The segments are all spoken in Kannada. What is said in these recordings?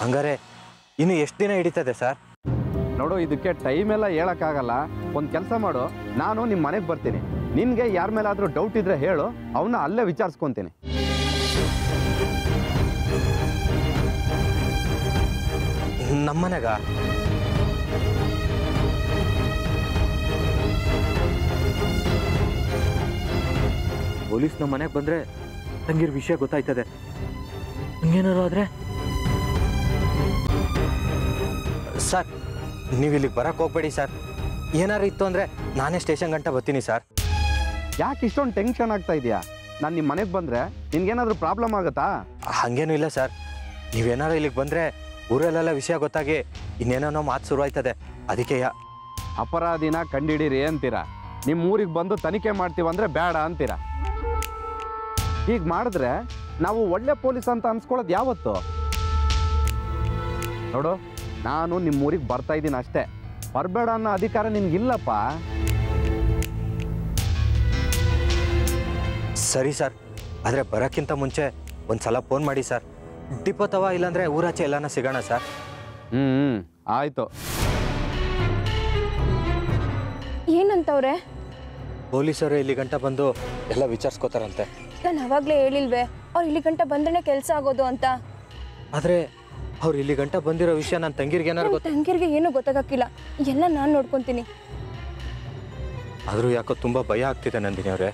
ಹಂಗಾರೆ ಇನ್ನು ಎಷ್ಟು ದಿನ ಹಿಡಿತದೆ ಸರ್ ನೋಡು ಇದಕ್ಕೆ ಟೈಮ್ ಎಲ್ಲ ಹೇಳಕ್ಕಾಗಲ್ಲ ಒಂದು ಕೆಲಸ ಮಾಡು ನಾನು ನಿಮ್ಮ ಮನೆಗೆ ಬರ್ತೀನಿ ನಿನ್ಗೆ ಯಾರ ಮೇಲಾದ್ರೂ ಡೌಟ್ ಇದ್ರೆ ಹೇಳು ಅವನ್ನ ಅಲ್ಲೇ ವಿಚಾರಿಸ್ಕೊಂತೀನಿ ನಮ್ಮನೆಗ ಪೊಲೀಸ್ ನಮ್ಮ ಮನೆಗೆ ಬಂದ್ರೆ ತಂಗಿರ್ ವಿಷಯ ಗೊತ್ತಾಯ್ತದೆ ಹಂಗೇನಾರು ಆದ್ರೆ ಸರ್ ನೀವು ಇಲ್ಲಿಗೆ ಬರಕ್ಕೆ ಹೋಗ್ಬೇಡಿ ಸರ್ ಏನಾರು ಇತ್ತು ಅಂದ್ರೆ ನಾನೇ ಸ್ಟೇಷನ್ ಗಂಟ ಬರ್ತೀನಿ ಸರ್ ಯಾಕೆ ಇಷ್ಟೊಂದು ಟೆನ್ಷನ್ ಆಗ್ತಾ ಇದೆಯಾ ನಾನು ನಿಮ್ಮ ಮನೆಗೆ ಬಂದ್ರೆ ನಿನ್ಗೇನಾದ್ರೂ ಪ್ರಾಬ್ಲಮ್ ಆಗುತ್ತಾ ಹಂಗೇನೂ ಇಲ್ಲ ಸರ್ ನೀವೇನಾರು ಇಲ್ಲಿಗೆ ಬಂದ್ರೆ ಊರಲ್ಲೆಲ್ಲ ವಿಷಯ ಗೊತ್ತಾಗಿ ಇನ್ನೇನೋ ಮಾತು ಶುರು ಆಯ್ತದೆ ಅದಕ್ಕೆ ಯಾ ಅಪರಾಧಿನ ಕಂಡಿಡೀರಿ ಅಂತೀರಾ ನಿಮ್ಮ ಊರಿಗೆ ಬಂದು ತನಿಖೆ ಮಾಡ್ತೀವಂದ್ರೆ ಬೇಡ ಅಂತೀರಾ ಹೀಗೆ ಮಾಡಿದ್ರೆ ನಾವು ಒಳ್ಳೆ ಪೊಲೀಸ್ ಅಂತ ಅನ್ಸ್ಕೊಳ್ಳೋದು ಯಾವತ್ತು ನೋಡು ನಾನು ನಿಮ್ಮ ಊರಿಗೆ ಬರ್ತಾ ಇದ್ದೀನಿ ಅಷ್ಟೇ ಬರಬೇಡ ಅನ್ನೋ ಅಧಿಕಾರ ನಿನ್ಗಿಲ್ಲಪ್ಪ ಸರಿ ಸರ್ ಆದರೆ ಬರೋಕ್ಕಿಂತ ಮುಂಚೆ ಒಂದು ಸಲ ಫೋನ್ ಮಾಡಿ ಸರ್ ಡಿಪೋ ತವ ಇಲ್ಲಾಂದ್ರೆ ಊರಾಚೆ ಎಲ್ಲಾನ ಸಿಗೋಣ ಸರ್ ಹ್ಞೂ ಹ್ಞೂ ಆಯಿತು ಏನಂತವ್ರೆ ಪೊಲೀಸರು ಇಲ್ಲಿ ಗಂಟ ಬಂದು ಎಲ್ಲ ವಿಚಾರಿಸ್ಕೋತಾರಂತೆ ನಾನು ಅವಾಗಲೇ ಹೇಳಿಲ್ವೇ ಅವ್ರು ಇಲ್ಲಿ ಗಂಟ ಬಂದ್ರೆ ಕೆಲಸ ಆಗೋದು ಅಂತ ಆದರೆ ಅವ್ರು ಇಲ್ಲಿ ಗಂಟ ಬಂದಿರೋ ವಿಷಯ ನನ್ನ ತಂಗಿರ್ಗೆ ಏನಾರು ನನ್ ಗೊತ್ತು ತಂಗಿರ್ಗೆ ಏನೂ ಗೊತ್ತಾಗಕ್ಕಿಲ್ಲ ಎಲ್ಲ ನಾನು ನೋಡ್ಕೊಂತೀನಿ ಆದರೂ ಯಾಕೋ ತುಂಬ ಭಯ ಆಗ್ತಿದೆ ನಂದಿನಿ ಅವರೇ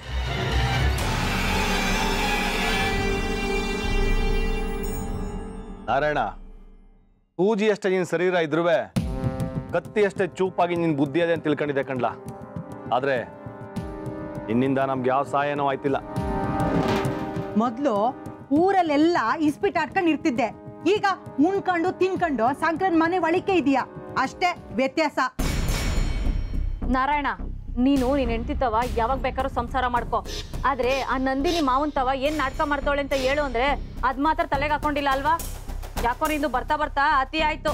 ನಾರಾಯಣ ಸೂಜಿ ಅಷ್ಟೇ ನಿನ್ನ ಶರೀರ ಇದ್ರುವೆ ಕತ್ತಿ ಅಷ್ಟೇ ಚೂಪಾಗಿ ನಿನ್ನ ಬುದ್ಧಿ ಅದೇ ಅಂತ ತಿಳ್ಕೊಂಡಿದ್ದೆ ಕಣ್ಲಾ ಆದರೆ ನಿನ್ನಿಂದ ನಮ್ಗೆ ಯಾವ ಸಹಾಯನೂ ಆಯ್ತಿಲ್ಲ ಮೊದ್ಲು ಊರಲ್ಲೆಲ್ಲ ಇಸ್ಪಿಟ್ ಆಡ್ಕೊಂಡು ಇರ್ತಿದ್ದೆ ಈಗ ಉಣ್ಕೊಂಡು ತಿನ್ಕೊಂಡು ಸಂಕ್ರನ್ ಮನೆ ಒಳಿಕೆ ಇದೆಯಾ ಅಷ್ಟೇ ವ್ಯತ್ಯಾಸ ನಾರಾಯಣ ನೀನು ನೀನ್ ಹೆಂಡ್ತಿತ್ತವ ಯಾವಾಗ ಬೇಕಾದ್ರೂ ಸಂಸಾರ ಮಾಡ್ಕೋ ಆದ್ರೆ ಆ ನಂದಿನಿ ಮಾವಂತವ ಏನ್ ನಾಟಕ ಮಾಡ್ತಾವಳೆ ಅಂತ ಹೇಳು ಅಂದ್ರೆ ಅದ್ ಮಾತ್ರ ತಲೆಗೆ ಹಾಕೊಂಡಿಲ್ಲ ಅಲ್ವಾ ಯಾಕೋ ನಿಂದು ಬರ್ತಾ ಬರ್ತಾ ಅತಿ ಆಯ್ತು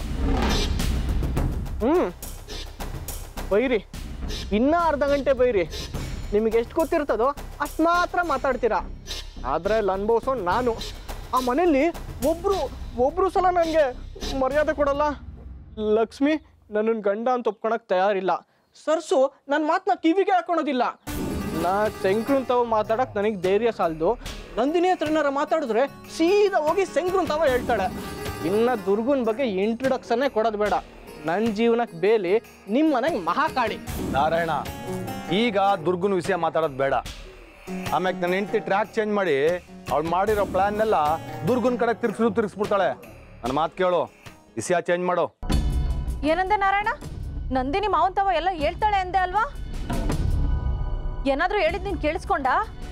ಹ್ಞೂ ಬೈರಿ ಇನ್ನೂ ಅರ್ಧ ಗಂಟೆ ಬೈರಿ ನಿಮಗೆ ಎಷ್ಟು ಗೊತ್ತಿರ್ತದೋ ಅಷ್ಟು ಮಾತ್ರ ಮಾತಾಡ್ತೀರಾ ಆದರೆ ಅಲ್ಲಿ ಅನುಭವಿಸೋ ನಾನು ಆ ಮನೆಯಲ್ಲಿ ಒಬ್ಬರು ಒಬ್ಬರು ಸಲ ನನಗೆ ಮರ್ಯಾದೆ ಕೊಡಲ್ಲ ಲಕ್ಷ್ಮಿ ನನ್ನನ್ನು ಗಂಡ ಅಂತ ಒಪ್ಕೊಳಕ್ಕೆ ತಯಾರಿಲ್ಲ ಸರ್ಸು ನನ್ನ ಮಾತನ್ನ ಕಿವಿಗೆ ಹಾಕೊಳೋದಿಲ್ಲ ನಾ ಶಂಕ್ರನ್ ತಾವ ಮಾತಾಡಕ್ಕೆ ನನಗೆ ಧೈರ್ಯ ಸಾಲದು ನಂದಿನಿ ಹತ್ರ ಏನಾರ ಮಾತಾಡಿದ್ರೆ ಸೀದಾ ಹೋಗಿ ಶಂಕ್ರನ್ ತಾವ ಹೇಳ್ತಾಳೆ ಇನ್ನು ದುರ್ಗನ್ ಬಗ್ಗೆ ಇಂಟ್ರೊಡಕ್ಷನ್ನೇ ಕೊಡೋದು ಬೇಡ ನನ್ನ ಜೀವನಕ್ಕೆ ಬೇಲಿ ನಿಮ್ಮ ಮನೆಗೆ ಮಹಾಕಾಳಿ ನಾರಾಯಣ ಈಗ ದುರ್ಗನ ವಿಷಯ ಮಾತಾಡೋದು ಬೇಡ ಆಮ್ಯಾಗ ನನ್ನ ಹೆಂಡತಿ ಟ್ರ್ಯಾಕ್ ಚೇಂಜ್ ಮಾಡಿ ಅವಳು ಮಾಡಿರೋ ಪ್ಲ್ಯಾನ್ನೆಲ್ಲ ದುರ್ಗನ ಕಡೆ ತಿರ್ಗಿಸಿದ್ರು ತಿರ್ಗಿಸ್ಬಿಡ್ತಾಳೆ ನನ್ನ ಮಾತು ಕೇಳು ವಿಷಯ ಚೇಂಜ್ ಮಾಡು ಏನಂದೆ ನಾರಾಯಣ ನಂದಿನಿ ಮಾವಂತವ ಎಲ್ಲ ಹೇಳ್ತಾಳೆ ಅಂದೆ ಅಲ್ವಾ ಏನಾದ್ರೂ ಹೇಳಿದ್ ನೀನ್ ಕೇಳಿಸ್ಕೊಂಡ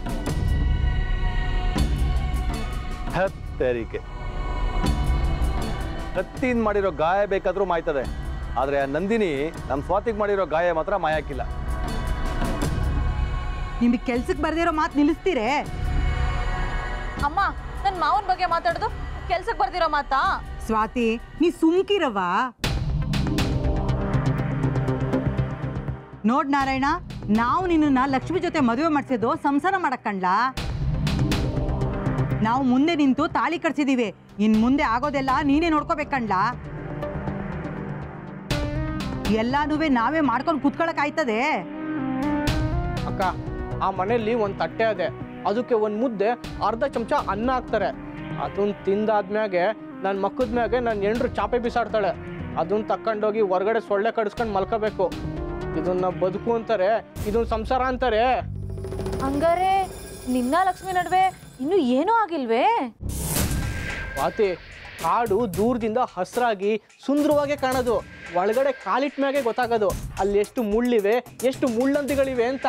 ಹತ್ತರಿಕೆ ಕತ್ತಿಯಿಂದ ಮಾಡಿರೋ ಗಾಯ ಬೇಕಾದ್ರೂ ಮಾಯ್ತದೆ ಆದರೆ ಆ ನಂದಿನಿ ನಮ್ಮ ಸ್ವಾತಿಗೆ ಮಾಡಿರೋ ಗಾಯ ಮಾತ್ರ ಮಾಯಾಕಿಲ್ಲ ನಿಮಗೆ ಕೆಲ್ಸಕ್ಕೆ ಬರ್ದಿರೋ ಮಾತು ನಿಲ್ಲಿಸ್ತೀರೇ ಅಮ್ಮ ನನ್ ಮಾವನ್ ಬಗ್ಗೆ ಮಾತಾಡೋದು ಕೆಲ್ಸಕ್ಕೆ ಬರ್ದಿರೋ ಮಾತಾ ಸ್ವಾತಿ ನೀ ಸುಮ್ಕಿರವ ನೋಡ್ ನಾರಾಯಣ ನಾವು ನಿನ್ನ ಲಕ್ಷ್ಮಿ ಜೊತೆ ಮದುವೆ ಮಾಡಿಸಿದ್ದು ಸಂಸಾರ ಮಾಡಕ್ ಕಣ್ಲಾ ನಾವು ಮುಂದೆ ನಿಂತು ತಾಳಿ ಕಟ್ಸಿದೀವಿ ಇನ್ ಮುಂದೆ ಆಗೋದೆಲ್ಲ ನೀನೇ ನೋಡ್ಕೋಬೇಕು ಕಣ್ಲಾ ಎಲ್ಲಾನು ನಾವೇ ಮಾಡ್ಕೊಂಡು ಕುತ್ಕೊಳಕ್ ಆಯ್ತದೆ ಅಕ್ಕ ಆ ಮನೆಯಲ್ಲಿ ಒಂದು ತಟ್ಟೆ ಅದೆ ಅದಕ್ಕೆ ಒಂದು ಮುದ್ದೆ ಅರ್ಧ ಚಮಚ ಅನ್ನ ಹಾಕ್ತಾರೆ ಅದನ್ನ ತಿಂದಾದ್ಮ್ಯಾಗೆ ನನ್ನ ಮಕ್ಕದ ಮ್ಯಾಗೆ ನನ್ನ ಎಂಡ್ರು ಚಾಪೆ ಬಿಸಾಡ್ತಾಳೆ ಅದನ್ನ ತಕ್ಕೊಂಡೋಗಿ ಹೊರಗಡೆ ಸೊಳ್ಳೆ ಕಡಿಸ್ಕೊಂಡು ಮಲ್ಕೋಬೇಕು ಇದನ್ನ ಬದುಕು ಅಂತಾರೆ ಇದನ್ನ ಸಂಸಾರ ಅಂತಾರೆ ಹಂಗಾರೆ ನಿನ್ನ ಲಕ್ಷ್ಮಿ ನಡುವೆ ಇನ್ನು ಏನೂ ಆಗಿಲ್ವೇ ಸ್ವಾತಿ ಕಾಡು ದೂರದಿಂದ ಹಸ್ರಾಗಿ ಸುಂದರವಾಗಿ ಕಾಣೋದು ಒಳಗಡೆ ಕಾಲಿಟ್ ಮ್ಯಾಗೆ ಗೊತ್ತಾಗೋದು ಅಲ್ಲಿ ಎಷ್ಟು ಮುಳ್ಳಿವೆ ಎಷ್ಟು ಮುಳ್ಳಂದಿಗಳಿವೆ ಅಂತ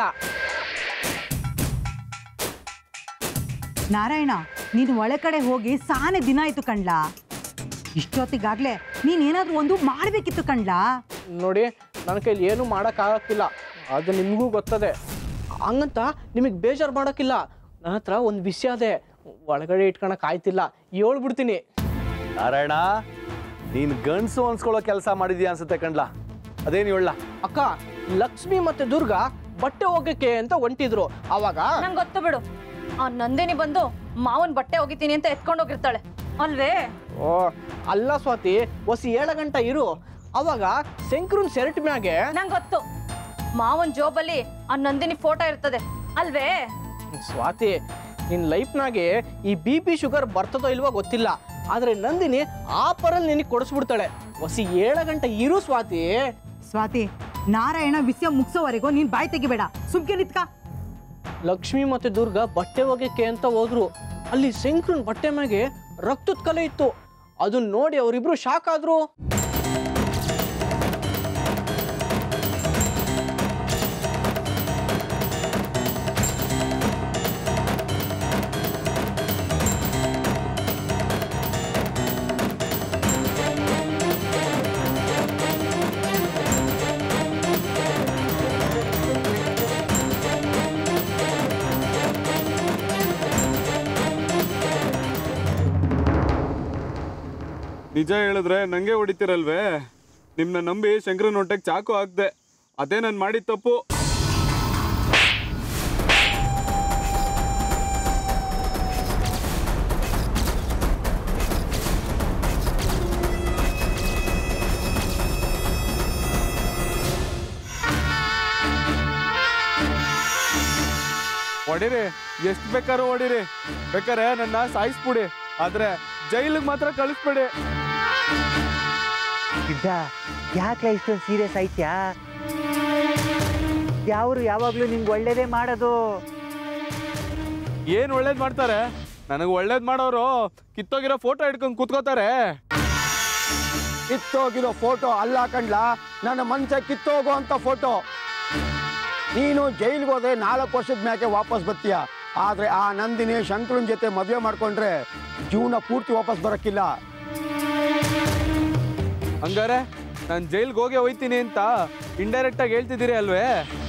ನಾರಾಯಣ ನೀನು ಒಳ ಕಡೆ ಹೋಗಿ ಸಾನೆ ದಿನ ಆಯ್ತು ಕಣ್ಲಾ ಇಷ್ಟೊತ್ತಿಗಾಗ್ಲೇ ನೀನೇನಾದ್ರೂ ಒಂದು ಮಾಡ್ಬೇಕಿತ್ತು ಕಣ್ಲಾ ನೋಡಿ ನನ್ನ ಕೈಲಿ ಏನೂ ಮಾಡೋಕ್ಕಾಗಕ್ಕಿಲ್ಲ ಅದು ನಿಮಗೂ ಗೊತ್ತದೆ ಹಂಗಂತ ನಿಮಗೆ ಬೇಜಾರು ಮಾಡೋಕ್ಕಿಲ್ಲ ನನ್ನ ಹತ್ರ ಒಂದು ವಿಷಯ ಅದೇ ಒಳಗಡೆ ಇಟ್ಕೊಳಕ್ ಆಯ್ತಿಲ್ಲ ಹೇಳ್ಬಿಡ್ತೀನಿ ನಾರಾಯಣ ನೀನು ಗಂಡಸು ಅನ್ಸ್ಕೊಳ್ಳೋ ಕೆಲಸ ಮಾಡಿದ್ಯಾ ಅನ್ಸುತ್ತೆ ಕಣ್ಲಾ ಅದೇನು ಹೇಳ ಅಕ್ಕ ಲಕ್ಷ್ಮಿ ಮತ್ತೆ ದುರ್ಗಾ ಬಟ್ಟೆ ಹೋಗಕ್ಕೆ ಅಂತ ಹೊಂಟಿದ್ರು ಅವಾಗ ನಂಗೆ ಗೊತ್ತು ಬಿಡು ಆ ನಂದಿನಿ ಬಂದು ಮಾವನ್ ಬಟ್ಟೆ ಒಗಿತೀನಿ ಅಂತ ಎತ್ಕೊಂಡು ಹೋಗಿರ್ತಾಳೆ ಅಲ್ವೇ ಓ ಅಲ್ಲ ಸ್ವಾತಿ ಒಸಿ ಏಳು ಗಂಟೆ ಇರು ಅವಾಗ ಶಂಕರನ್ ಸೆರಟ್ ಮ್ಯಾಗೆ ನಂಗೆ ಗೊತ್ತು ಮಾವನ್ ಜೋಬಲ್ಲಿ ಆ ನಂದಿನಿ ಫೋಟೋ ಇರ್ತದೆ ಅಲ್ವೇ ಸ್ವಾತಿ ನಿನ್ನ ಲೈಫ್ನಾಗೆ ಈ ಬಿ ಪಿ ಶುಗರ್ ಬರ್ತದೋ ಇಲ್ವೋ ಗೊತ್ತಿಲ್ಲ ಆದ್ರೆ ನಂದಿನಿ ಆ ಪರಲ್ಲಿ ನಿನಗೆ ಕೊಡಿಸ್ಬಿಡ್ತಾಳೆ ಒಸಿ ಏಳು ಗಂಟೆ ಇರು ಸ್ವಾತಿ ಸ್ವಾತಿ ನಾರಾಯಣ ವಿಷಯ ಮುಗಿಸೋವರೆಗೂ ನೀನ್ ಬಾಯಿ ತೆಗಿಬೇಡ ಸುಮ್ಕೆ ನಿತ್ಕ ಲಕ್ಷ್ಮಿ ಮತ್ತೆ ದುರ್ಗ ಬಟ್ಟೆ ಒಗೆಕ್ಕೆ ಅಂತ ಹೋದ್ರು ಅಲ್ಲಿ ಶಂಕರನ್ ಬಟ್ಟೆ ಮ್ಯಾಗೆ ರಕ್ತದ ಕಲೆ ಇತ್ತು ಅದನ್ನ ನೋಡಿ ಅವರಿಬ್ರು ಶಾಕ್ ಆದ್ರು ನಿಜ ಹೇಳಿದ್ರೆ ನಂಗೆ ಹೊಡಿತೀರಲ್ವೇ ನಿಮ್ನ ನಂಬಿ ಶಂಕರನ್ ಹೊಟ್ಟೆಗೆ ಚಾಕು ಹಾಕ್ದೆ ಅದೇ ನಾನು ಮಾಡಿದ ತಪ್ಪು ಹೊಡಿರಿ ಎಷ್ಟು ಬೇಕಾದ್ರೂ ಹೊಡಿರಿ ಬೇಕಾರೆ ನನ್ನ ಸಾಯಿಸ್ಬಿಡಿ ಆದ್ರೆ ಜೈಲಿಗೆ ಮಾತ್ರ ಕಳಿಸ್ಬೇಡಿ ಸಿದ್ಧ ಯಾಕೆ ಇಷ್ಟೊಂದು ಸೀರಿಯಸ್ ಆಯ್ತ್ಯಾ ಯಾವ್ರು ಯಾವಾಗ್ಲೂ ನಿಂಗೆ ಒಳ್ಳೇದೇ ಮಾಡೋದು ಏನ್ ಒಳ್ಳೇದ್ ಮಾಡ್ತಾರೆ ನನಗೆ ಒಳ್ಳೇದ್ ಮಾಡೋರು ಕಿತ್ತೋಗಿರೋ ಫೋಟೋ ಹಿಡ್ಕೊಂಡು ಕೂತ್ಕೋತಾರೆ ಕಿತ್ತೋಗಿರೋ ಫೋಟೋ ಅಲ್ಲ ಕಂಡ್ಲ ನನ್ನ ಮನ್ಸ ಕಿತ್ತೋಗೋ ಅಂತ ಫೋಟೋ ನೀನು ಜೈಲಿಗೆ ಹೋದ್ರೆ ನಾಲ್ಕು ವರ್ಷದ ಮ್ಯಾಕೆ ವಾಪಸ್ ಬರ್ತೀಯ ಆದ್ರೆ ಆ ನಂದಿನಿ ಶಂಕರನ್ ಜೊತೆ ಮದುವೆ ಮಾಡ್ಕೊಂಡ್ರೆ ಜೀವನ ಪೂರ್ತಿ ವಾಪಸ್ ಬರಕ್ಕಿಲ್ಲ ಹಂಗಾರೆ ನಾನು ಜೈಲ್ಗೆ ಹೋಗಿ ಹೋಯ್ತೀನಿ ಅಂತ ಇಂಡೈರೆಕ್ಟ್ ಆಗಿ ಹೇಳ್ತಿದ್ದೀರಿ ಅಲ್ವೇ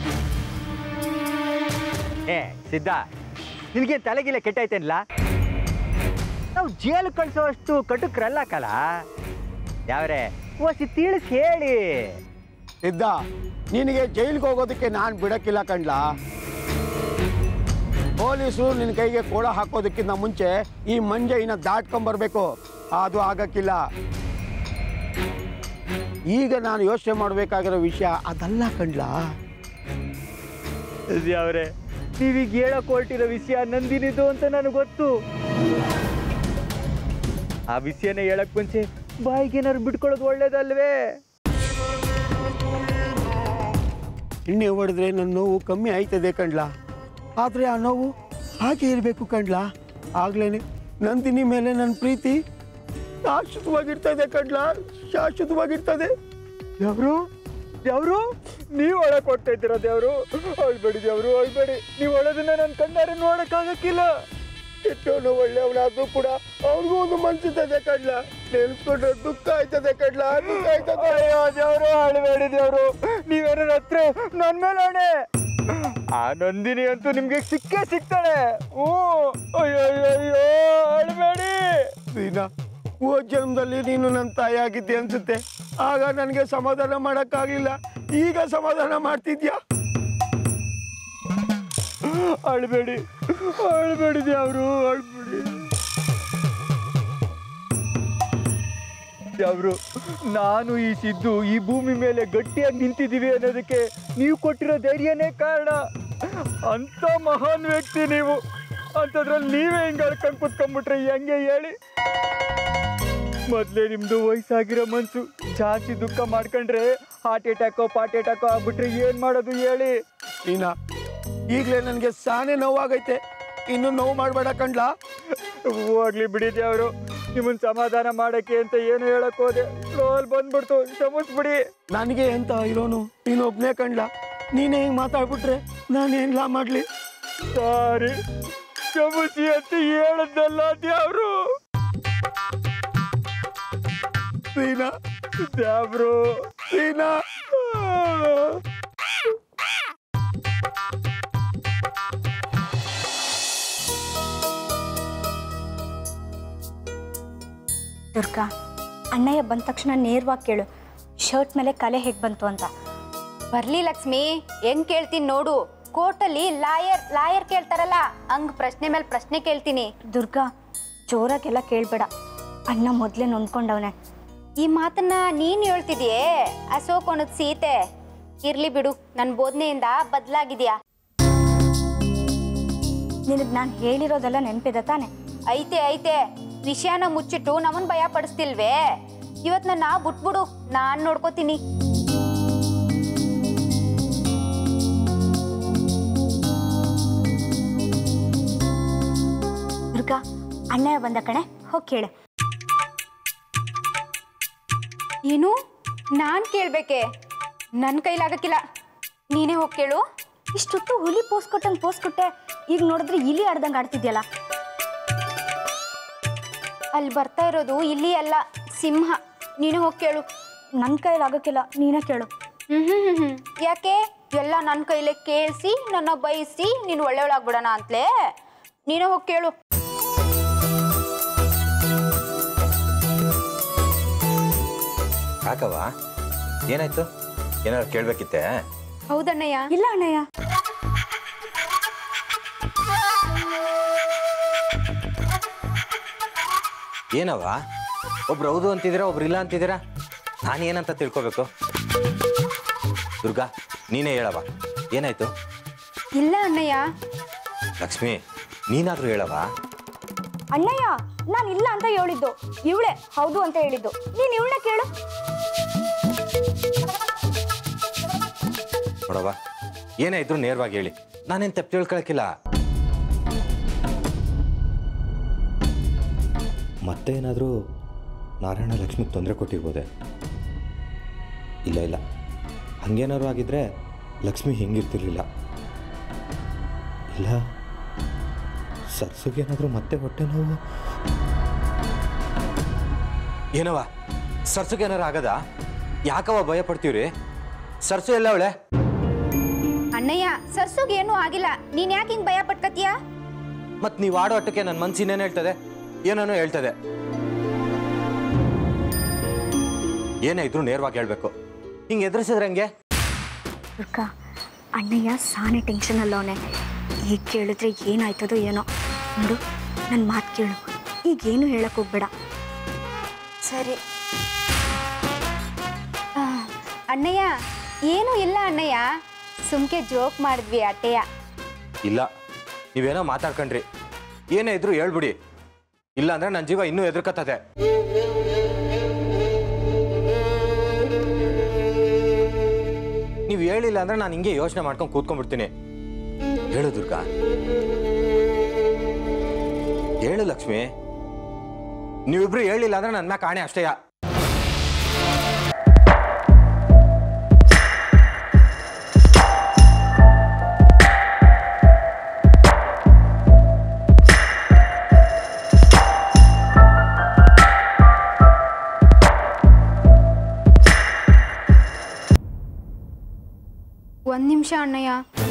ಏ ಸಿದ್ಧ ನಿನಗೆ ತಲೆಗಿಲ್ಲ ಕೆಟ್ಟೈತೇನಿಲ್ಲ ನಾವು ಜೇಲು ಕಳ್ಸೋ ಅಷ್ಟು ಕಟುಕ್ರಲ್ಲ ಕಲ ಯಾವ್ರೆ ಓಸಿ ತಿಳಿಸ್ ಹೇಳಿ ಸಿದ್ಧ ನಿನಗೆ ಜೈಲಿಗೆ ಹೋಗೋದಕ್ಕೆ ನಾನು ಬಿಡಕ್ಕಿಲ್ಲ ಕಂಡ್ಲ ಪೊಲೀಸರು ನಿನ್ನ ಕೈಗೆ ಕೋಳ ಹಾಕೋದಕ್ಕಿಂತ ಮುಂಚೆ ಈ ಮಂಜೆಯಿನ ದಾಟ್ಕೊಂಬರ್ಬೇಕು ಅದು ಆಗಕ್ಕಿಲ್ಲ ಈಗ ನಾನು ಯೋಚನೆ ಮಾಡಬೇಕಾಗಿರೋ ವಿಷಯ ಅದಲ್ಲ ಕಂಡ್ಲಾ ಅವ್ರೆ ನೀವೀಗ ಹೇಳಕ್ ಹೊರಟಿರೋ ವಿಷಯ ನಂದಿನಿದು ಅಂತ ನನಗೆ ಗೊತ್ತು ಆ ವಿಷಯನ ಹೇಳಕ್ ಮುಂಚೆ ಬಾಯಿಗೆ ಏನಾದ್ರು ಬಿಟ್ಕೊಳ್ಳೋದು ಒಳ್ಳೇದಲ್ವೇ ಎಣ್ಣೆ ಹೊಡೆದ್ರೆ ನನ್ನ ನೋವು ಕಮ್ಮಿ ಆಯ್ತದೆ ಕಂಡ್ಲಾ ಆದರೆ ಆ ನೋವು ಹಾಗೆ ಇರಬೇಕು ಕಂಡ್ಲಾ ಆಗ್ಲೇನೆ ನಂದಿನಿ ಮೇಲೆ ನನ್ನ ಪ್ರೀತಿ ಶಾಶ್ವತವಾಗಿರ್ತದೆ ಕಂಡ್ಲಾ ಶಾಶ್ವತವಾಗಿರ್ತದೆ ದೇವ್ರು ದೇವ್ರು ನೀವು ಒಳಗೆ ಕೊಡ್ತಾ ಇದ್ದೀರಾ ದೇವ್ರು ಅಳ್ಬೇಡಿ ದೇವ್ರು ಅಳ್ಬೇಡಿ ನೀವು ಒಳದನ್ನ ನನ್ನ ಕಣ್ಣಾರೆ ನೋಡಕ್ಕಾಗಕ್ಕಿಲ್ಲ ಕೆಟ್ಟವನು ಒಳ್ಳೆಯವನಾದ್ರೂ ಕೂಡ ಅವ್ರಿಗೂ ಒಂದು ಮನ್ಸಿರ್ತದೆ ಕಡ್ಲ ನೆನ್ಸ್ಕೊಂಡ್ರೆ ದುಃಖ ಆಯ್ತದೆ ಕಡ್ಲ ದುಃಖ ಆಯ್ತದೆ ಅಯ್ಯೋ ದೇವ್ರು ಅಳ್ಬೇಡಿ ದೇವ್ರು ನೀವೇನಾರ ಹತ್ರ ನನ್ನ ಮೇಲೆ ಹೊಣೆ ಆ ನಂದಿನಿ ಅಂತೂ ನಿಮ್ಗೆ ಸಿಕ್ಕೇ ಸಿಗ್ತಾಳೆ ಹ್ಞೂ ಅಯ್ಯೋ ಅಯ್ಯೋ ಅಯ್ಯೋ ಅಳ್ಬೇಡಿ ದೀನಾ ಹೋದ ಜನ್ಮದಲ್ಲಿ ನೀನು ನನ್ನ ತಾಯಿ ಆಗಿದ್ದೆ ಅನ್ಸುತ್ತೆ ಆಗ ನನಗೆ ಸಮಾಧಾನ ಮಾಡೋಕ್ಕಾಗಲಿಲ್ಲ ಈಗ ಸಮಾಧಾನ ಮಾಡ್ತಿದ್ಯಾ ಅಳ್ಬೇಡಿ ಅಳ್ಬೇಡಿ ದೇವ್ರು ಅಳ್ಬೇಡಿ ದೇವ್ರು ನಾನು ಈ ಸಿದ್ದು ಈ ಭೂಮಿ ಮೇಲೆ ಗಟ್ಟಿಯಾಗಿ ನಿಂತಿದ್ದೀವಿ ಅನ್ನೋದಕ್ಕೆ ನೀವು ಕೊಟ್ಟಿರೋ ಧೈರ್ಯನೇ ಕಾರಣ ಅಂತ ಮಹಾನ್ ವ್ಯಕ್ತಿ ನೀವು ಅಂಥದ್ರಲ್ಲಿ ನೀವೇ ಹಿಂಗೆ ಅಳ್ಕೊಂಡು ಕುತ್ಕೊಂಡ್ಬಿಟ್ರೆ ಹೆಂಗೆ ಹೇಳಿ ಮೊದಲೇ ನಿಮ್ದು ವಯಸ್ಸಾಗಿರೋ ಮನ್ಸು ಜಾಸ್ತಿ ದುಃಖ ಮಾಡ್ಕೊಂಡ್ರೆ ಹಾರ್ಟ್ ಅಟ್ಯಾಕೋ ಪಾರ್ಟ್ ಅಟ್ಯಾಕೋ ಆಗ್ಬಿಟ್ರೆ ಏನು ಮಾಡೋದು ಹೇಳಿ ನೀನಾ ಈಗಲೇ ನನಗೆ ಸಾನೆ ನೋವಾಗೈತೆ ಇನ್ನು ನೋವು ಮಾಡಬೇಡ ಕಂಡ್ಲಾ ಹೋಗ್ಲಿ ಬಿಡಿ ದೇವ್ರು ನಿಮ್ಮನ್ ಸಮಾಧಾನ ಮಾಡಕ್ಕೆ ಅಂತ ಏನು ಹೇಳಕ್ ಹೋದೆ ರೋಲ್ ಬಂದ್ಬಿಡ್ತು ಕ್ಷಮಿಸ್ಬಿಡಿ ನನಗೆ ಎಂತ ಇರೋನು ನೀನು ಒಬ್ನೇ ಕಂಡ್ಲಾ ನೀನೇ ಹಿಂಗೆ ಮಾತಾಡ್ಬಿಟ್ರೆ ನಾನೇನ್ಲಾ ಮಾಡಲಿ ಸಾರಿ ಕ್ಷಮಿಸಿ ಅಂತ ಹೇಳದ್ದಲ್ಲ ದೇವ್ರು ಸೀನಾ ದೇವ್ರು ಸೀನಾ ದುರ್ಗಾ ಅಣ್ಣಯ್ಯ ಬಂದ ತಕ್ಷಣ ನೇರವಾಗಿ ಕೇಳು ಶರ್ಟ್ ಮೇಲೆ ಕಲೆ ಹೇಗೆ ಬಂತು ಅಂತ ಬರ್ಲಿ ಲಕ್ಷ್ಮಿ ಹೆಂಗ್ ಕೇಳ್ತೀನಿ ನೋಡು ಕೋರ್ಟಲ್ಲಿ ಲಾಯರ್ ಲಾಯರ್ ಕೇಳ್ತಾರಲ್ಲ ಹಂಗ್ ಪ್ರಶ್ನೆ ಮೇಲೆ ಪ್ರಶ್ನೆ ಕೇಳ್ತೀನಿ ದುರ್ಗಾ ಜೋರಾಗೆಲ್ಲ ಕೇಳಬೇಡ ಅಣ್ಣ ಮೊದಲೇ ನೊಂದ್ಕೊಂಡವನೆ ಈ ಮಾತನ್ನ ನೀನ್ ಹೇಳ್ತಿದ್ಯೇ ಅಶೋಕ್ ಅನ್ನೋದ್ ಸೀತೆ ಇರ್ಲಿ ಬಿಡು ನನ್ನ ಬೋಧನೆಯಿಂದ ಬದಲಾಗಿದ್ಯಾ ನಿನಗೆ ನಾನು ಹೇಳಿರೋದೆಲ್ಲ ನೆನಪಿದೆ ತಾನೆ ಐತೆ ಐತೆ ವಿಷಯನ ಮುಚ್ಚಿಟ್ಟು ನಮ್ಮನ್ ಭಯ ಪಡಿಸ್ತಿಲ್ವೇ ಇವತ್ ನನ್ನ ಬಿಟ್ಬಿಡು ನಾನ್ ನೋಡ್ಕೋತೀನಿ ದುರ್ಗಾ ಅಣ್ಣಯ್ಯ ಬಂದ ಕಣೆ ಹೋಗಿ ಕೇಳೆ ಏನು ನಾನ್ ಕೇಳ್ಬೇಕೆ ನನ್ ಕೈಲಾಗಕ್ಕಿಲ್ಲ ನೀನೇ ಹೋಗಿ ಕೇಳು ಇಷ್ಟೊತ್ತು ಹುಲಿ ಪೋಸ್ ಕೊಟ್ಟಂಗೆ ಪೋಸ್ ಕೊಟ್ಟೆ ಈಗ ನೋಡಿದ್ರೆ ಇಲಿ ಆಡ್ದಂಗೆ ಆಡ್ತಿದ್ಯಲ್ಲ ಅಲ್ಲಿ ಬರ್ತಾ ಇರೋದು ಇಲ್ಲಿ ಅಲ್ಲ ಸಿಂಹ ನೀನೇ ಹೋಗಿ ಕೇಳು ನನ್ನ ಕೈಲಾಗಕ್ಕಿಲ್ಲ ನೀನೇ ಕೇಳು ಹ್ಮ್ ಹ್ಮ್ ಹ್ಮ್ ಹ್ಮ್. ಯಾಕೆ ಎಲ್ಲ ನನ್ನ ಕೈಲೇ ಕೇಳಿಸಿ ನನ್ನ ಬಯಸಿ ನೀನು ಒಳ್ಳೆಯವಳಾಗ್ಬಿಡೋಣ ಅಂತಲೇ ನೀನೇ ಹೋಗಿ ಕೇಳು ಯಾಕವ್ವ ಏನಾಯ್ತು ಏನಾದ್ರು ಕೇಳ್ಬೇಕಿತ್ತೆ ಹೌದಣ್ಣಯ್ಯ ಇಲ್ಲ ಅಣ್ಣಯ್ಯ ಏನವ್ವ ಒಬ್ರು ಹೌದು ಅಂತಿದ್ದೀರಾ ಒಬ್ರು ಇಲ್ಲ ಅಂತಿದ್ದೀರಾ ನಾನು ಏನಂತ ತಿಳ್ಕೊಬೇಕು ದುರ್ಗಾ ನೀನೇ ಹೇಳವ ಏನಾಯ್ತು ಇಲ್ಲ ಅಣ್ಣಯ್ಯ ಲಕ್ಷ್ಮಿ ನೀನಾದ್ರೂ ಹೇಳವ ಅಣ್ಣಯ್ಯ ನಾನು ಇಲ್ಲ ಅಂತ ಹೇಳಿದ್ದು ಇವಳೆ ಹೌದು ಅಂತ ಹೇಳಿದ್ದು ನೀನು ಇವಳನ್ನ ಕೇಳು ನೋಡವ್ವ ಏನೇ ಇದ್ರು ನೇರವಾಗಿ ಹೇಳಿ ನಾನೇನು ತಪ್ಪು ತಿಳ್ಕೊಳಕ್ಕಿಲ್ಲ ಮತ್ತೆ ಏನಾದರೂ ನಾರಾಯಣ ಲಕ್ಷ್ಮಿಗೆ ತೊಂದರೆ ಕೊಟ್ಟಿರ್ಬೋದೆ ಇಲ್ಲ ಇಲ್ಲ ಹಂಗೇನಾದ್ರು ಆಗಿದ್ರೆ ಲಕ್ಷ್ಮಿ ಹಿಂಗಿರ್ತಿರ್ಲಿಲ್ಲ ಇಲ್ಲ ಸರ್ಸುಗೇನಾದರೂ ಮತ್ತೆ ಹೊಟ್ಟೆ ನೋವು ಏನವ ಸರ್ಸುಗೇನಾರು ಆಗದ ಯಾಕವ ಭಯ ಪಡ್ತೀವ್ರಿ ಸರ್ಸು ಎಲ್ಲ ಅವಳೆ ಅಣ್ಣಯ್ಯ ಸರ್ಸುಗೆ ಏನೂ ಆಗಿಲ್ಲ ನೀನ್ ಯಾಕೆ ಹಿಂಗ್ ಭಯ ಪಟ್ಕತೀಯ ಮತ್ ನೀವು ಆಡೋ ಅಟ್ಟಕ್ಕೆ ನನ್ನ ಮನ್ಸು ಇನ್ನೇನು ಹೇಳ್ತದೆ ಏನೇನೋ ಹೇಳ್ತದೆ ಏನೇ ಇದ್ರು ನೇರವಾಗಿ ಹೇಳ್ಬೇಕು ಹಿಂಗೆ ಎದುರಿಸಿದ್ರೆ ಹಂಗೆ ದುರ್ಗಾ ಅಣ್ಣಯ್ಯ ಸಾನೆ ಟೆನ್ಷನ್ ಅಲ್ಲವನೆ ಈಗ ಕೇಳಿದ್ರೆ ಏನಾಯ್ತದೋ ಏನೋ ನೋಡು ನನ್ನ ಮಾತು ಕೇಳು ಈಗೇನು ಹೇಳಕ್ ಹೋಗ್ಬೇಡ ಸರಿ ಆ, ಅಣ್ಣಯ್ಯ ಏನೂ ಇಲ್ಲ ಅಣ್ಣಯ್ಯ ಸುಮ್ಕೆ ಜೋಕ್ ಮಾಡಿದ್ವಿ ಅಟ್ಟೆಯ ಇಲ್ಲ ನೀವೇನೋ ಮಾತಾಡ್ಕೊಂಡ್ರಿ ಏನೇ ಇದ್ರು ಹೇಳ್ಬಿಡಿ ಇಲ್ಲ ಅಂದ್ರೆ ನನ್ನ ಜೀವ ಇನ್ನೂ ಎದುರ್ಕತ್ತದೆ ನೀವು ಹೇಳಿಲ್ಲ ಅಂದ್ರೆ ನಾನು ಹಿಂಗೆ ಯೋಚನೆ ಮಾಡ್ಕೊಂಡು ಕೂತ್ಕೊಂಡ್ಬಿಡ್ತೀನಿ ಹೇಳು ದುರ್ಗಾ ಹೇಳು ಲಕ್ಷ್ಮಿ ನೀವಿಬ್ರು ಹೇಳಿಲ್ಲ ಅಂದ್ರೆ ನನ್ನ ಮ್ಯಾಗ ಕಾಣೆ ಅಷ್ಟೇಯ ಒಂದ್ ನಿಮಿಷ ಅಣ್ಣಯ್ಯ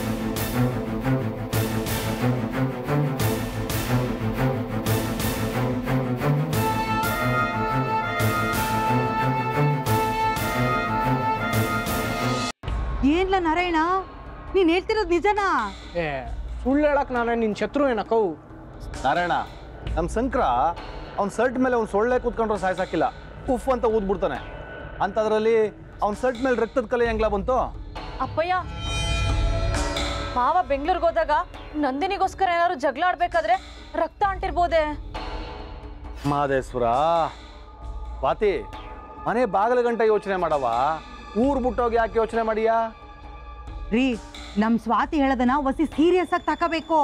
ಏನ್ಲ ನಾರಾಯಣ ನೀನ್ ಹೇಳ್ತಿರೋದು ನಿಜನಾ ಏ ಸುಳ್ಳು ಹೇಳಕ್ ನಾನು ನಿನ್ ಶತ್ರು ಏನಕ್ಕವು ನಾರಾಯಣ ನಮ್ಮ ಶಂಕರ ಅವ್ನ ಸರ್ಟ್ ಮೇಲೆ ಅವ್ನು ಸೊಳ್ಳೆ ಕೂತ್ಕೊಂಡ್ರೆ ಸಾಯ್ಸಾಕಿಲ್ಲ ಉಫ್ ಅಂತ ಊದ್ಬಿಡ್ತಾನೆ ಅಂಥದ್ರಲ್ಲಿ ಅವ್ನ ಸರ್ಟ್ ಮೇಲೆ ರಕ್ತದ ಕಲೆ ಹೆಂಗ್ಲ ಬಂತು ಅಪ್ಪಯ್ಯ ಮಾವ ಬೆಂಗಳೂರಿಗೆ ಹೋದಾಗ ನಂದಿನಿಗೋಸ್ಕರ ಏನಾದ್ರು ಜಗಳ ಆಡ್ಬೇಕಾದ್ರೆ ರಕ್ತ ಅಂಟಿರ್ಬೋದೆ ಮಹದೇಶ್ವರ ಸ್ವಾತಿ ಮನೆ ಬಾಗಿಲ ಗಂಟೆ ಯೋಚನೆ ಮಾಡವ ಊರ್ ಬಿಟ್ಟೋಗಿ ಯಾಕೆ ಯೋಚನೆ ಮಾಡಿಯಾ ರೀ ನಮ್ ಸ್ವಾತಿ ಹೇಳದನ ವಸಿ ಸೀರಿಯಸ್ ಆಗಿ ತಕೋಬೇಕು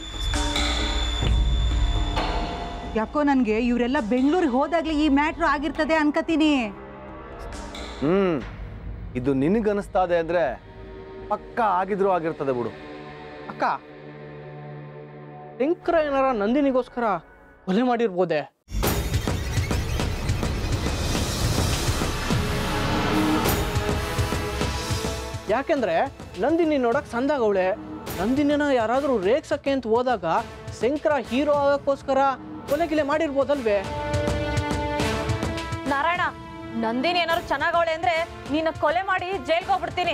ಯಾಕೋ ನನ್ಗೆ ಇವರೆಲ್ಲ ಬೆಂಗಳೂರಿಗೆ ಹೋದಾಗ್ಲೇ ಈ ಮ್ಯಾಟ್ರ್ ಆಗಿರ್ತದೆ ಅನ್ಕತೀನಿ ಹ್ಮ್ ಇದು ನಿನಗನಿಸ್ತಾ ಇದೆ ಅಂದ್ರೆ ಪಕ್ಕ ಆಗಿದ್ರು ಆಗಿರ್ತದೆ ಬಿಡು ಅಕ್ಕ ಶಂಕರ ಏನಾರ ನಂದಿನಿಗೋಸ್ಕರ ಕೊಲೆ ಮಾಡಿರ್ಬೋದೆ ಯಾಕೆಂದ್ರೆ ನಂದಿನಿ ನೋಡಕ್ ಸಂದಾಗವಳೆ ನಂದಿನಿನ ಯಾರಾದ್ರೂ ರೇಗ್ಸಕ್ಕೆ ಅಂತ ಹೋದಾಗ ಶಂಕರ ಹೀರೋ ಆಗಕ್ಕೋಸ್ಕರ ಕೊಲೆ ಗಿಲೆ ಮಾಡಿರ್ಬೋದಲ್ವೇ ನಾರಾಯಣ ನಂದಿನಿ ಏನಾದ್ರು ಚೆನ್ನಾಗವಳೆ ಅಂದ್ರೆ ನಿನ್ನ ಕೊಲೆ ಮಾಡಿ ಜೈಲ್ಗೆ ಹೋಗ್ಬಿಡ್ತೀನಿ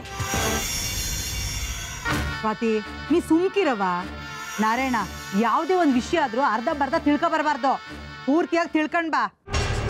ಸ್ವಾತಿ ನೀ ಸುಮ್ಕಿರವ ನಾರಾಯಣ ಯಾವುದೇ ಒಂದು ವಿಷಯ ಆದ್ರೂ ಅರ್ಧ ಬರ್ಧ ತಿಳ್ಕೊ ಬರಬಾರ್ದು ಪೂರ್ತಿಯಾಗಿ ತಿಳ್ಕೊಂಡ್ ಬಾ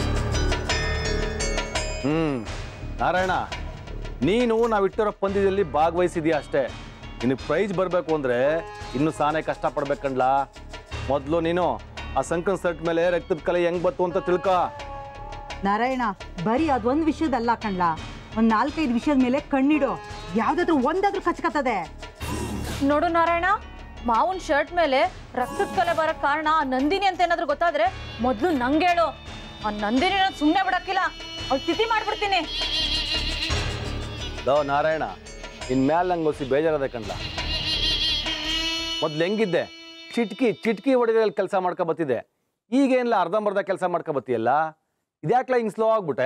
ಹ್ಮ್ ನಾರಾಯಣ ನೀನು ನಾವಿಟ್ಟಿರೋ ಪಂದ್ಯದಲ್ಲಿ ಭಾಗವಹಿಸಿದ್ಯಾ ಅಷ್ಟೇ ನಿನಗೆ ಪ್ರೈಜ್ ಬರಬೇಕು ಅಂದ್ರೆ ಇನ್ನು ಸಾನೆ ಕಷ್ಟಪಡ್ಬೇಕಂಡ್ಲಾ ಮೊದಲು ನೀನು ಆ ಸಂಕನ್ ಸರ್ಟ್ ಮೇಲೆ ರಕ್ತದ ಕಲೆ ಹೆಂಗ್ ಬತ್ತು ಅಂತ ತಿಳ್ಕೊ ನಾರಾಯಣ ಬರೀ ಅದೊಂದು ವಿಷಯದಲ್ಲ ಕಣ್ಲಾ ಒಂದ್ ನಾಲ್ಕೈದು ವಿಷಯದ ಮೇಲೆ ಕಣ್ಣಿಡು ಯಾವ್ದಾದ್ರು ಒಂದಾದ್ರೂ ಕಚ್ಕತ್ತದೆ ನೋಡು ನಾರಾಯಣ ಮಾವನ್ ಶರ್ಟ್ ಮೇಲೆ ರಕ್ತದ ಕಲೆ ಬರಕ್ ಕಾರಣ ಆ ನಂದಿನಿ ಅಂತ ಏನಾದ್ರು ಗೊತ್ತಾದ್ರೆ ಮೊದ್ಲು ನಂಗೆ ಹೇಳು ಆ ನಂದಿನಿ ಸುಮ್ಮನೆ ಬಿಡಕ್ಕಿಲ್ಲ ಅವ್ಳು ತಿಥಿ ಮಾಡ್ಬಿಡ್ತೀನಿ ಲೋ ನಾರಾಯಣ ನಿನ್ ಮ್ಯಾಲ ನಂಗೆ ಒಸಿ ಬೇಜಾರದ ಕಂಡ್ಲ ಮೊದ್ಲು ಹೆಂಗಿದ್ದೆ ಚಿಟ್ಕಿ ಚಿಟ್ಕಿ ಹೊಡೆದಲ್ಲಿ ಕೆಲಸ ಮಾಡ್ಕೊ ಬತ್ತಿದೆ ಈಗೇನಿಲ್ಲ ಅರ್ಧಂಬರ್ಧ ಕೆಲಸ ಮಾಡ್ಕೊ ಬತ್ತೀಯಲ್ಲ ಇದ್ಯಾಕ್ಲ ಹಿಂಗ್ ಸ್ಲೋ ಆಗ್ಬಿಟ್ಟೆ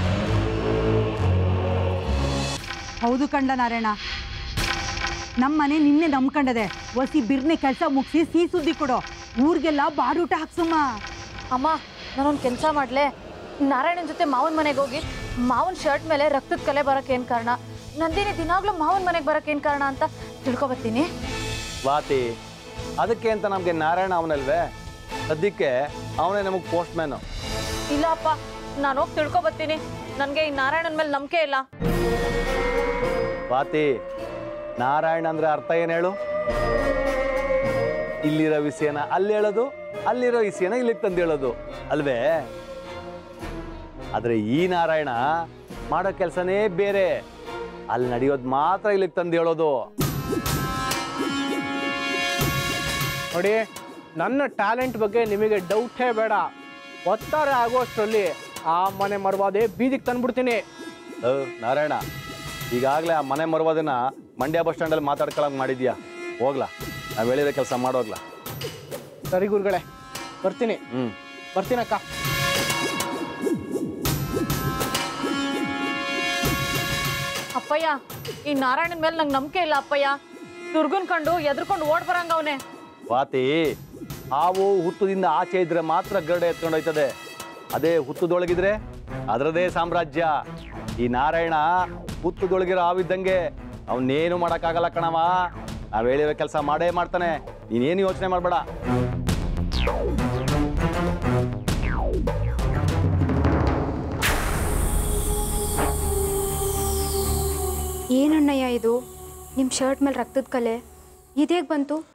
ಹೌದು ಕಂಡ ನಾರಾಯಣ ನಮ್ಮ ಮನೆ ನಿನ್ನೆ ನಂಬ್ಕೊಂಡದೆ ಒಸಿ ಬಿರ್ನೆ ಕೆಲಸ ಮುಗಿಸಿ ಸಿಹಿ ಸುದ್ದಿ ಕೊಡು ಊರಿಗೆಲ್ಲ ಬಾಡೂಟ ಹಾಕ್ಸಮ್ಮ ಅಮ್ಮ ನಾನೊಂದು ಕೆಲಸ ಮಾಡ್ಲೆ ನಾರಾಯಣನ್ ಜೊತೆ ಮಾವನ್ ಮನೆಗೆ ಹೋಗಿ ಮಾವನ್ ಶರ್ಟ್ ಮೇಲೆ ರಕ್ತದ ಕಲೆ ಬರಕ್ ಏನ್ ಕಾರಣ ನಂದಿನಿ ದಿನಾಗ್ಲೂ ಮಾವನ್ ಮನೆಗೆ ಬರಕ್ ಏನ್ ಕಾರಣ ಅಂತ ತಿಳ್ಕೊಬತ್ತೀನಿ ಸ್ವಾತಿ ಅದಕ್ಕೆ ಅಂತ ನಮ್ಗೆ ನಾರಾಯಣ ಅವನಲ್ವೇ ಸದ್ಯಕ್ಕೆ ಅವನೇ ನಮಗೆ ಪೋಸ್ಟ್ ಮ್ಯಾನು ಇಲ್ಲ ಅಪ್ಪ ನಾನು ಹೋಗಿ ತಿಳ್ಕೊಬತ್ತೀನಿ ನನಗೆ ಈ ನಾರಾಯಣನ್ ಮೇಲೆ ನಂಬಿಕೆ ಇಲ್ಲ ಸ್ವಾತಿ ನಾರಾಯಣ ಅಂದ್ರೆ ಅರ್ಥ ಏನು ಹೇಳು ಇಲ್ಲಿರೋ ವಿಷಯನ ಅಲ್ಲಿ ಹೇಳೋದು ಅಲ್ಲಿರೋ ವಿಷಯನ ಇಲ್ಲಿಗೆ ತಂದು ಹೇಳೋದು ಅಲ್ವೇ ಆದ್ರೆ ಈ ನಾರಾಯಣ ಮಾಡೋ ಕೆಲಸನೇ ಬೇರೆ ಅಲ್ಲಿ ನಡೆಯೋದು ಮಾತ್ರ ಇಲ್ಲಿಗೆ ತಂದು ಹೇಳೋದು ನೋಡಿ ನನ್ನ ಟ್ಯಾಲೆಂಟ್ ಬಗ್ಗೆ ನಿಮಗೆ ಡೌಟೇ ಬೇಡ ಒತ್ತಾರೆ ಆಗೋಷ್ಟರಲ್ಲಿ ಆ ಮನೆ ಮರವಾದೆ ಬೀದಿಗೆ ತಂದ್ಬಿಡ್ತೀನಿ ಲೋ, ನಾರಾಯಣ ಈಗಾಗಲೇ ಆ ಮನೆ ಮರುವುದನ್ನ ಮಂಡ್ಯ ಬಸ್ ಸ್ಟ್ಯಾಂಡಲ್ಲಿ ಮಾತಾಡ್ಕೊಳಂಗೆ ಮಾಡಿದ್ಯಾ ಹೋಗ್ಲಾ ನಾವು ಹೇಳಿರೋ ಕೆಲಸ ಮಾಡೋಗ್ಲಾ ಸರಿ ಗುರುಗಳೇ ಬರ್ತೀನಿ ಹ್ಞೂ ಬರ್ತೀನಕ್ಕ ಅಪ್ಪಯ್ಯ ಈ ನಾರಾಯಣನ್ ಮೇಲೆ ನಂಗೆ ನಂಬಿಕೆ ಇಲ್ಲ ಅಪ್ಪಯ್ಯ ದುರ್ಗನ್ ಕಂಡು ಎದ್ರುಕೊಂಡು ಓಡ್ ಬರಂಗ ಅವನೇ ಸ್ವಾತಿ ಹಾವು ಹುತ್ತದಿಂದ ಆಚೆ ಇದ್ರೆ ಮಾತ್ರ ಗರುಡ ಎತ್ಕೊಂಡು ಹೋಯ್ತದೆ ಅದೇ ಹುತ್ತದೊಳಗಿದ್ರೆ ಅದರದೇ ಸಾಮ್ರಾಜ್ಯ ಈ ನಾರಾಯಣ ಹುತ್ತದೊಳಗಿರೋ ಹಾವಿದ್ದಂಗೆ ಅವನ್ನೇನು ಮಾಡೋಕ್ಕಾಗಲ್ಲ ಕಣವ ನಾವ್ ಹೇಳಿರೋ ಕೆಲಸ ಮಾಡೇ ಮಾಡ್ತಾನೆ ನೀನೇನು ಯೋಚನೆ ಮಾಡಬೇಡ ಏನಣ್ಣಯ್ಯ ಇದು ನಿಮ್ಮ ಶರ್ಟ್ ಮೇಲೆ ರಕ್ತದ ಕಲೆ ಇದೇಗೆ ಬಂತು